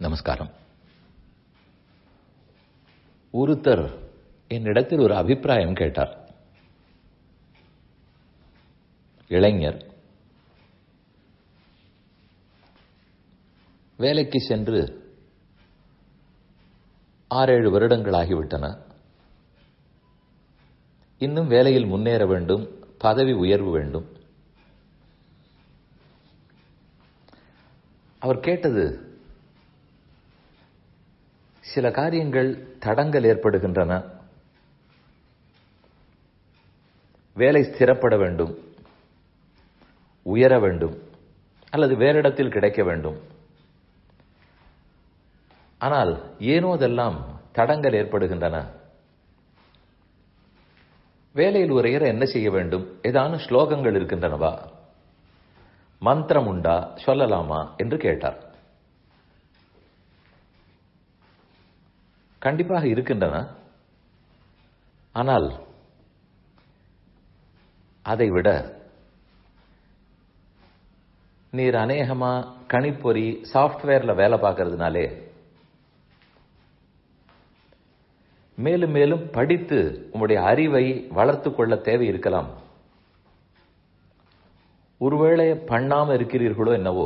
நமஸ்காரம் ஒருத்தர் என்னிடத்தில் ஒரு அபிப்பிராயம் கேட்டார் இளைஞர் வேலைக்கு சென்று ஆறேழு வருடங்களாகிவிட்டன இன்னும் வேலையில் முன்னேற வேண்டும் பதவி உயர்வு வேண்டும் அவர் கேட்டது சில காரியங்கள் தடங்கள் ஏற்படுகின்றன வேலை ஸ்திரப்பட வேண்டும் உயர வேண்டும் அல்லது வேறிடத்தில் கிடைக்க வேண்டும் ஆனால் ஏனோ அதெல்லாம் தடங்கள் ஏற்படுகின்றன வேலையில் உரையற என்ன செய்ய வேண்டும் ஏதான ஸ்லோகங்கள் இருக்கின்றனவா மந்திரம் உண்டா சொல்லலாமா என்று கேட்டார் கண்டிப்பாக இருக்கின்றன ஆனால் அதை விட நீர் அநேகமா கணிப்பொறி சாஃப்ட்வேர்ல வேலை பார்க்கறதுனாலே மேலும் மேலும் படித்து உங்களுடைய அறிவை வளர்த்து கொள்ள தேவை இருக்கலாம் ஒருவேளை பண்ணாம இருக்கிறீர்களோ என்னவோ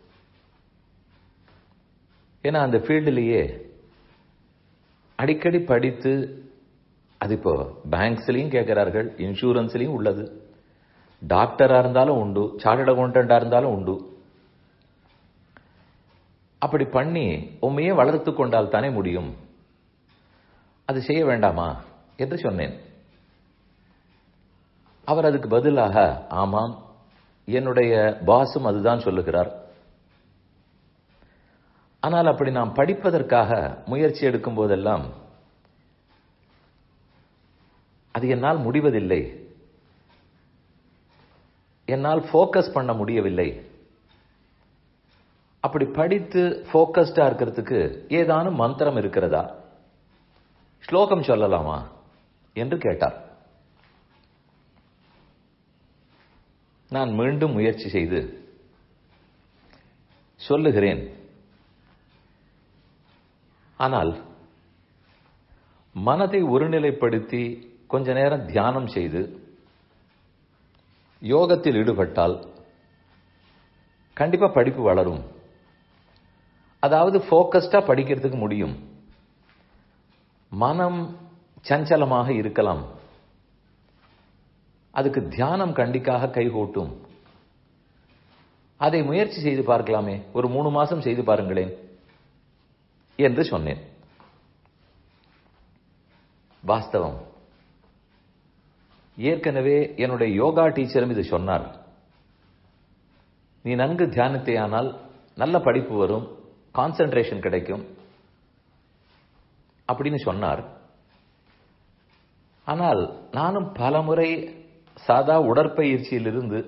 ஏன்னா அந்த ஃபீல்டுலேயே அடிக்கடி படித்து அது இப்போ பேங்க்ஸ்லையும் கேட்கிறார்கள் இன்சூரன்ஸ்லையும் உள்ளது டாக்டரா இருந்தாலும் உண்டு சார்ட்டர்ட் அக்கௌண்டண்டா இருந்தாலும் உண்டு அப்படி பண்ணி உண்மையே வளர்த்து கொண்டால் தானே முடியும் அது செய்ய வேண்டாமா என்று சொன்னேன் அவர் அதுக்கு பதிலாக ஆமாம் என்னுடைய பாசும் அதுதான் சொல்லுகிறார் ஆனால் அப்படி நாம் படிப்பதற்காக முயற்சி எடுக்கும் போதெல்லாம் அது என்னால் முடிவதில்லை என்னால் ஃபோக்கஸ் பண்ண முடியவில்லை அப்படி படித்து ஃபோக்கஸ்டா இருக்கிறதுக்கு ஏதானும் மந்திரம் இருக்கிறதா ஸ்லோகம் சொல்லலாமா என்று கேட்டார் நான் மீண்டும் முயற்சி செய்து சொல்லுகிறேன் ஆனால் மனதை ஒருநிலைப்படுத்தி கொஞ்ச நேரம் தியானம் செய்து யோகத்தில் ஈடுபட்டால் கண்டிப்பா படிப்பு வளரும் அதாவது போக்கஸ்டா படிக்கிறதுக்கு முடியும் மனம் சஞ்சலமாக இருக்கலாம் அதுக்கு தியானம் கண்டிக்காக கைகூட்டும் அதை முயற்சி செய்து பார்க்கலாமே ஒரு மூணு மாசம் செய்து பாருங்களேன் என்று சொன்னேன் வாஸ்தவம் ஏற்கனவே என்னுடைய யோகா டீச்சரும் இது சொன்னார் நீ நன்கு தியானத்தையானால் நல்ல படிப்பு வரும் கான்சென்ட்ரேஷன் கிடைக்கும் அப்படின்னு சொன்னார் ஆனால் நானும் பலமுறை சாதா உடற்பயிற்சியிலிருந்து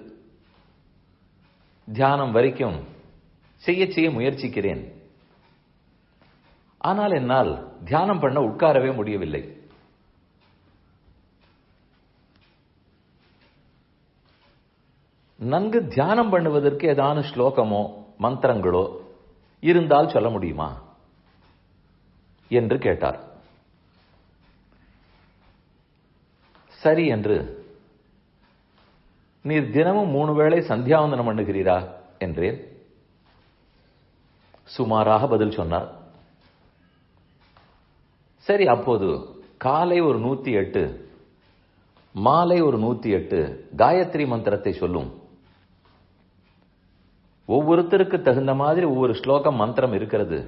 தியானம் வரைக்கும் செய்ய செய்ய முயற்சிக்கிறேன் ஆனால் என்னால் தியானம் பண்ண உட்காரவே முடியவில்லை நன்கு தியானம் பண்ணுவதற்கு ஏதான ஸ்லோகமோ மந்திரங்களோ இருந்தால் சொல்ல முடியுமா என்று கேட்டார் சரி என்று நீர் தினமும் மூணு வேளை சந்தியாவந்தனம் பண்ணுகிறீரா என்றேன் சுமாராக பதில் சொன்னார் சரி அப்போது காலை ஒரு நூத்தி எட்டு மாலை ஒரு நூத்தி எட்டு காயத்ரி மந்திரத்தை சொல்லும் ஒவ்வொருத்தருக்கு தகுந்த மாதிரி ஒவ்வொரு ஸ்லோகம் மந்திரம் இருக்கிறது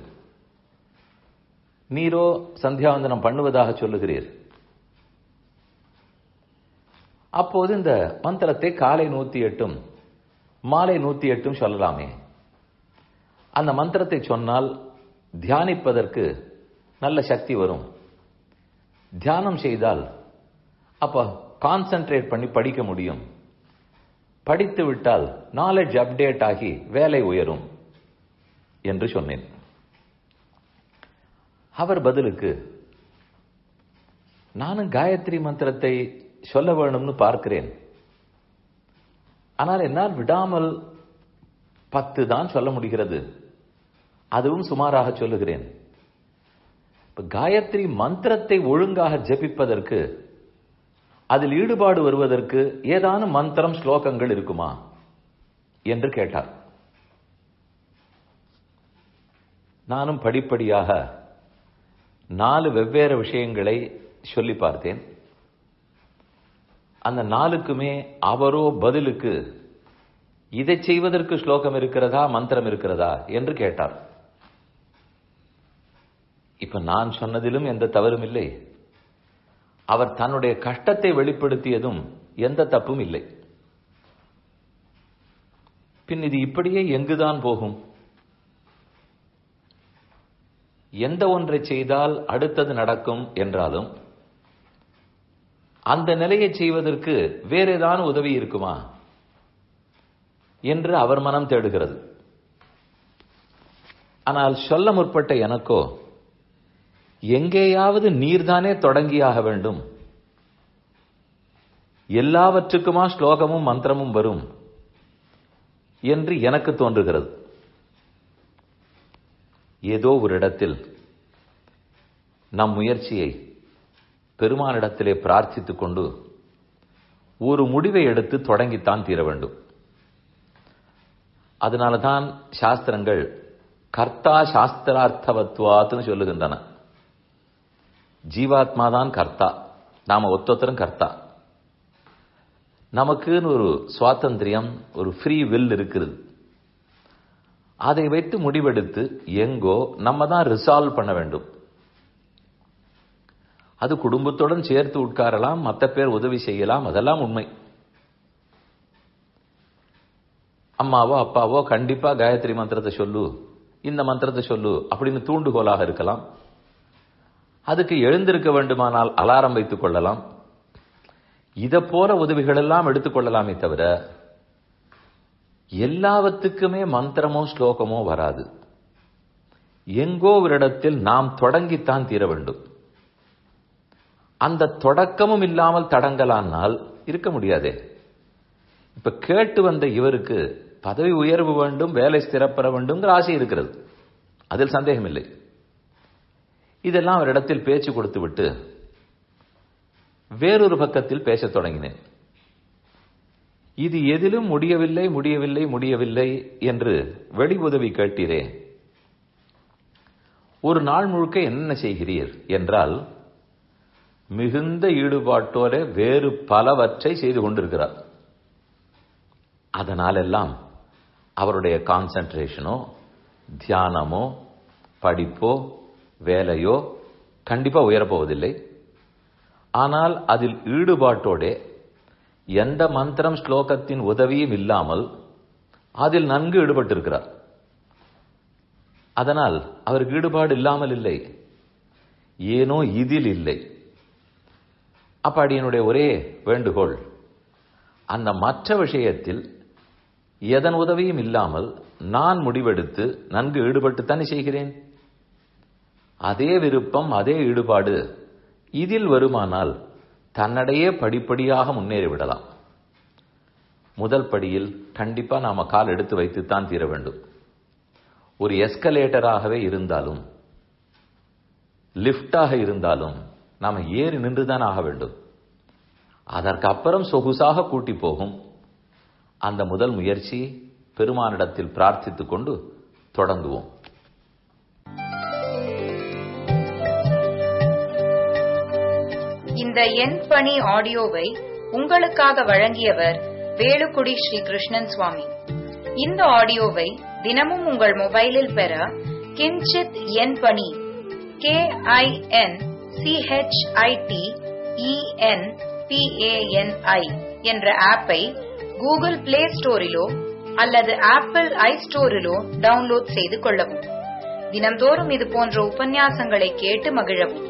நீரோ சந்தியாவந்தனம் பண்ணுவதாக சொல்லுகிறீர் அப்போது இந்த மந்திரத்தை காலை நூத்தி எட்டும் மாலை நூத்தி எட்டும் சொல்லலாமே அந்த மந்திரத்தை சொன்னால் தியானிப்பதற்கு நல்ல சக்தி வரும் தியானம் செய்தால் அப்ப கான்சென்ட்ரேட் பண்ணி படிக்க முடியும் படித்து விட்டால் நாலேஜ் அப்டேட் ஆகி வேலை உயரும் என்று சொன்னேன் அவர் பதிலுக்கு நானும் காயத்ரி மந்திரத்தை சொல்ல வேணும்னு பார்க்கிறேன் ஆனால் என்னால் விடாமல் பத்து தான் சொல்ல முடிகிறது அதுவும் சுமாராக சொல்லுகிறேன் இப்ப காயத்ரி மந்திரத்தை ஒழுங்காக ஜபிப்பதற்கு அதில் ஈடுபாடு வருவதற்கு ஏதானும் மந்திரம் ஸ்லோகங்கள் இருக்குமா என்று கேட்டார் நானும் படிப்படியாக நாலு வெவ்வேறு விஷயங்களை சொல்லி பார்த்தேன் அந்த நாலுக்குமே அவரோ பதிலுக்கு இதை செய்வதற்கு ஸ்லோகம் இருக்கிறதா மந்திரம் இருக்கிறதா என்று கேட்டார் இப்ப நான் சொன்னதிலும் எந்த தவறும் இல்லை அவர் தன்னுடைய கஷ்டத்தை வெளிப்படுத்தியதும் எந்த தப்பும் இல்லை பின் இது இப்படியே எங்குதான் போகும் எந்த ஒன்றை செய்தால் அடுத்தது நடக்கும் என்றாலும் அந்த நிலையை செய்வதற்கு வேற ஏதாவது உதவி இருக்குமா என்று அவர் மனம் தேடுகிறது ஆனால் சொல்ல முற்பட்ட எனக்கோ எங்கேயாவது நீர்தானே தொடங்கியாக வேண்டும் எல்லாவற்றுக்குமா ஸ்லோகமும் மந்திரமும் வரும் என்று எனக்கு தோன்றுகிறது ஏதோ ஒரு இடத்தில் நம் முயற்சியை பெருமானிடத்திலே பிரார்த்தித்துக் கொண்டு ஒரு முடிவை எடுத்து தொடங்கித்தான் தீர வேண்டும் அதனாலதான் சாஸ்திரங்கள் கர்த்தா சாஸ்திரார்த்தவத்வாத்துன்னு சொல்லுகின்றன ஜீவாத்மா தான் கர்த்தா நாம ஒத்தொத்தரும் கர்த்தா நமக்குன்னு ஒரு சுவாதந்திரியம் ஒரு ஃப்ரீ வில் இருக்கிறது அதை வைத்து முடிவெடுத்து எங்கோ நம்ம தான் ரிசால்வ் பண்ண வேண்டும் அது குடும்பத்துடன் சேர்த்து உட்காரலாம் மற்ற பேர் உதவி செய்யலாம் அதெல்லாம் உண்மை அம்மாவோ அப்பாவோ கண்டிப்பா காயத்ரி மந்திரத்தை சொல்லு இந்த மந்திரத்தை சொல்லு அப்படின்னு தூண்டுகோலாக இருக்கலாம் அதுக்கு எழுந்திருக்க வேண்டுமானால் அலாரம் வைத்துக் கொள்ளலாம் இதை போல உதவிகள் எல்லாம் எடுத்துக்கொள்ளலாமே தவிர எல்லாவற்றுக்குமே மந்திரமோ ஸ்லோகமோ வராது எங்கோ ஒரு இடத்தில் நாம் தொடங்கித்தான் தீர வேண்டும் அந்த தொடக்கமும் இல்லாமல் தடங்கலானால் இருக்க முடியாதே இப்ப கேட்டு வந்த இவருக்கு பதவி உயர்வு வேண்டும் வேலை ஸ்திரப்பெற வேண்டும்ங்கிற ஆசை இருக்கிறது அதில் சந்தேகம் இல்லை இதெல்லாம் அவரிடத்தில் பேச்சு கொடுத்து விட்டு வேறொரு பக்கத்தில் பேசத் தொடங்கினேன் இது எதிலும் முடியவில்லை முடியவில்லை முடியவில்லை என்று வெளி உதவி கேட்டீரே ஒரு நாள் முழுக்க என்ன செய்கிறீர் என்றால் மிகுந்த ஈடுபாட்டோட வேறு பலவற்றை செய்து கொண்டிருக்கிறார் அதனாலெல்லாம் அவருடைய கான்சன்ட்ரேஷனோ தியானமோ படிப்போ வேலையோ கண்டிப்பா உயரப்போவதில்லை ஆனால் அதில் ஈடுபாட்டோட எந்த மந்திரம் ஸ்லோகத்தின் உதவியும் இல்லாமல் அதில் நன்கு ஈடுபட்டிருக்கிறார் அதனால் அவருக்கு ஈடுபாடு இல்லாமல் இல்லை ஏனோ இதில் இல்லை அப்ப அடியனுடைய ஒரே வேண்டுகோள் அந்த மற்ற விஷயத்தில் எதன் உதவியும் இல்லாமல் நான் முடிவெடுத்து நன்கு ஈடுபட்டு தானே செய்கிறேன் அதே விருப்பம் அதே ஈடுபாடு இதில் வருமானால் தன்னடையே படிப்படியாக முன்னேறிவிடலாம் முதல் படியில் கண்டிப்பா நாம கால் எடுத்து வைத்துத்தான் தீர வேண்டும் ஒரு எஸ்கலேட்டராகவே இருந்தாலும் லிப்டாக இருந்தாலும் நாம ஏறி நின்றுதான் ஆக வேண்டும் அதற்கு அப்புறம் சொகுசாக கூட்டி போகும் அந்த முதல் முயற்சி பெருமானிடத்தில் பிரார்த்தித்துக் கொண்டு தொடங்குவோம் இந்த எண் பணி ஆடியோவை உங்களுக்காக வழங்கியவர் வேலுக்குடி ஸ்ரீ கிருஷ்ணன் சுவாமி இந்த ஆடியோவை தினமும் உங்கள் மொபைலில் பெற கிஞ்சித் எண் பணி கே ஐ என் சிஹெச்ஐடி இஎன் பிஏஎன்ஐ என்ற ஆப்பை கூகுள் பிளே ஸ்டோரிலோ அல்லது ஆப்பிள் ஐ ஸ்டோரிலோ டவுன்லோட் செய்து கொள்ளவும் தினம்தோறும் இது போன்ற உபன்யாசங்களை கேட்டு மகிழவும்